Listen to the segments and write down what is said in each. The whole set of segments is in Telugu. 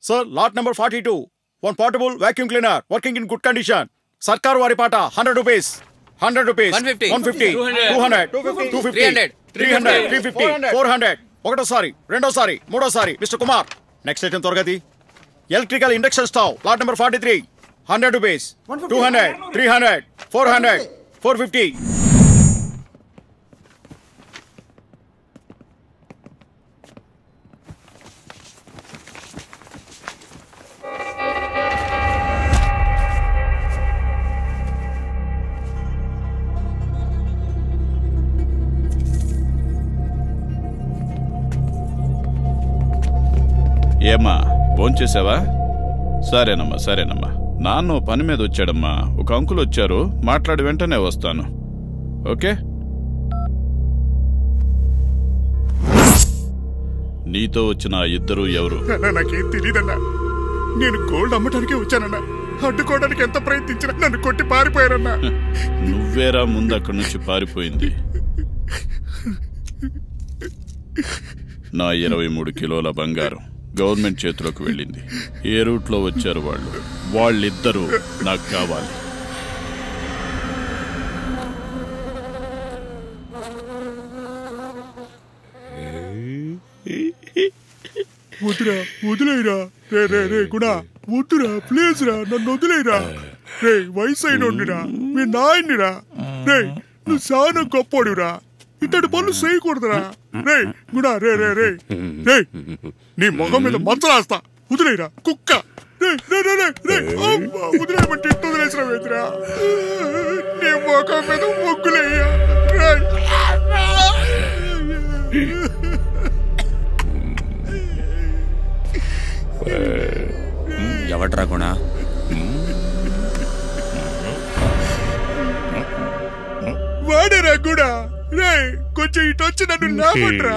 Sir lot number forty two one portable vacuum cleaner working in good condition సర్కార్ వారి పాట hundred rupees hundred rupees 150, one fifty two hundred two fifty 300, three hundred three fifty four hundred ఒకటోసారి రెండోసారి మూడోసారి మిస్టర్ కుమార్ నెక్స్ట్ ఐటమ్ త్వరగతి electrical induction stove lot number forty three hundred rupees two hundred three hundred four hundred four fifty ఏమ్మా భోంచేసావా సరేనమ్మా సరేనమ్మా నాన్న ఓ పని మీద వచ్చాడమ్మా ఒక అంకుల్ వచ్చారు మాట్లాడి వెంటనే వస్తాను ఓకే నీతో వచ్చిన ఆ ఇద్దరు ఎవరు అన్నా నాకేం తెలియదన్నా నేను గోల్డ్ అమ్మటానికే వచ్చానన్నా అడ్డుకోవడానికి ఎంత ప్రయత్నించినా నన్ను కొట్టి పారిపోయారన్నా నువ్వేరా ముందు అక్కడి నుంచి పారిపోయింది నా ఇరవై మూడు కిలోల బంగారం గవర్నమెంట్ చేతిలోకి వెళ్ళింది ఏ రూట్లో వచ్చారు వాళ్ళు వాళ్ళిద్దరూ నాకు కావాలి వద్దురా వదిలేయరా రే రే రే గుణ వద్దురా ప్లీజ్ రా నన్ను వదిలేయరా రే వయసు అయినోడిరా మీ నాయన్నిరా రే నువ్వు చాలా గొప్పోడిరా ఇతడి పనులు చేయకూడదురా రే గుణ రే రే రే రే నీ మొహం మీద మచ్చరాస్తా వదిలేయరా కుక్క రే రే రే రే రే అమ్మా, వదిలేయమంటే ఇట్ట వదిలేసిన వేదిరా నీ మొఖం మీద మొగ్గులేయ్యా రే ఎవడ్రా గుణ వాడరా కూడా రే కొంచెం ఇటు వచ్చి నన్ను లాపట్రా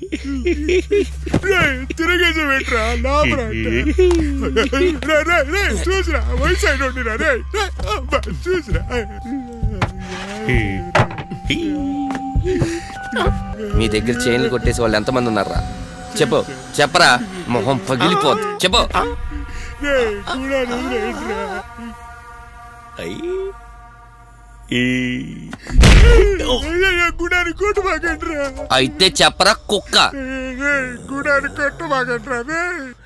రే తిరగేసి పెట్టరా లాపరా అంటే. రే రే రే చూసిరా వయసు అయినోడిరా రే రే, అబ్బా, చూసిరా మీ దగ్గర చైన్లు కొట్టేసి వాళ్ళు ఎంతమంది ఉన్నారా చెప్పు చెప్పరా మొహం పగిలిపోద్ది చెప్పు రే కూడా వదిలేయండిరా. అయ్యయ్యో, గుడాన్ని కొట్టుమాకండిరా అయితే చెప్పరా కుక్క రే గుడాన్ని కొట్టుమాకండిరా రే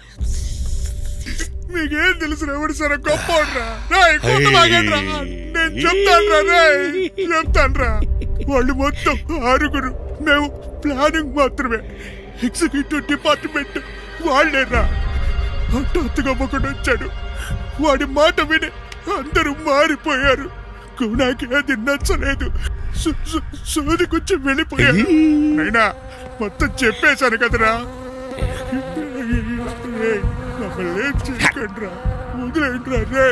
మీకేం తెలుసు ఎవడు సరే గొప్ప కొట్టుమాకండిరా నేను చెప్తానురా రే చెప్తానురా వాళ్ళు మొత్తం ఆరుగురు మేము ప్లానింగ్ మాత్రమే ఎగ్జిక్యూటివ్ డిపార్ట్మెంట్ వాళ్ళేరా హఠాత్తుగా ఒకడు వచ్చాడు వాడి మాట విని అందరూ మారిపోయారు గుణాకి అది నచ్చలేదు సు- సు- సోదికొచ్చి వెళ్ళిపోయారు నైనా మొత్తం చెప్పేశాను కదరా రేయ్, మమ్మల్ని ఏం చేయకండిరా వదిలేయండిరా రే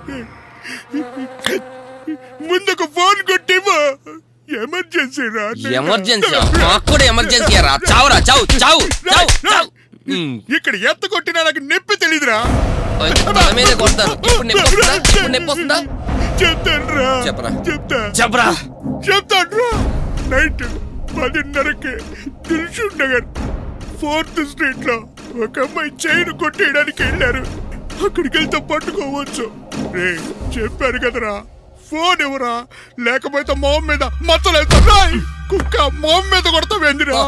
ముందుకు ఫోన్ కొట్టివా ఎమర్జెన్సీ రా ఎమర్జెన్సీ మాకు కూడా ఎమర్జెన్సీ రా చావురా చావు చావు చావు చావు ఉమ్, ఇక్కడ ఎత్త కొట్టినా నాకు నొప్పి తెలీదురా అయితే తల మీదే కొడతారు ఇప్పుడు నొప్పి వస్తుందా ఇప్పుడు నొప్పి వస్తుందా చెప్తానురా చెప్పరా. చెప్తా చెప్పరా చెప్తానురా నైట్ పదిన్నరకి దిల్షుక్ నగర్ ఫోర్త్ స్ట్రీట్ లో ఒక అమ్మాయి చైన్ కొట్టేయడానికి వెళ్ళారు అక్కడికి వెళ్తే పట్టుకోవచ్చు రే చెప్పారు కదరా ఫోన్ ఎవరా లేకపోతే మొహం మీద మచ్చలేదు రాయ్ కుక్క మొహం మీద కొడతావేందిరా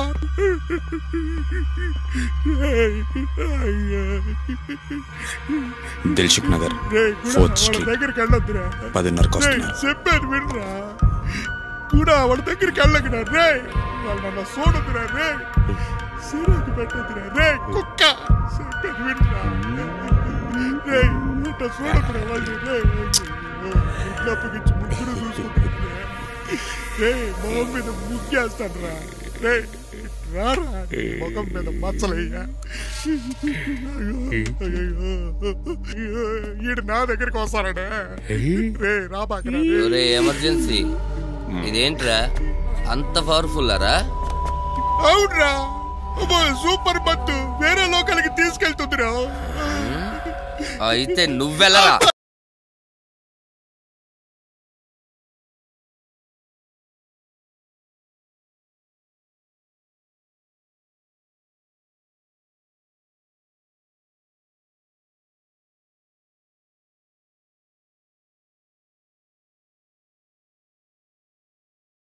రేయ్, అయ్యా. దిల్షుక్ నగర్ రేయ్, కూడా ఫోర్త్ వాళ్ళ స్ట్రీట్ దగ్గరికి వెళ్ళొద్దురా పదిన్నరకు రేయ్, వస్తున్నాను చెప్పాను వినరా కూడా వాళ్ళ దగ్గరికి వెళ్ళకురా రే వాళ్ళు నన్ను చూడదురా రే సిరాకు పెట్టదురా రే కుక్క చెప్పాను వినరా రే ఇట్ట చూడదురా వాళ్ళు రే అప్పగించి ముగ్గురు చూసుకుంటున్నా రే మొహం మీద ముగ్గేస్తాను రా రే రారా ముఖం మీద మచ్చలయ్యా ఈడు నా దగ్గరికి వస్తారనే రే రాబాకరా రే ఒరే ఎమర్జెన్సీ ఇదేంట్రా అంత పవర్ఫుల్ రా అవునరా అబ్బో, సూపర్ బత్తు వేరే లోకల్కి తీసుకెళ్తుందిరా అయితే నువ్వెళ్ళరా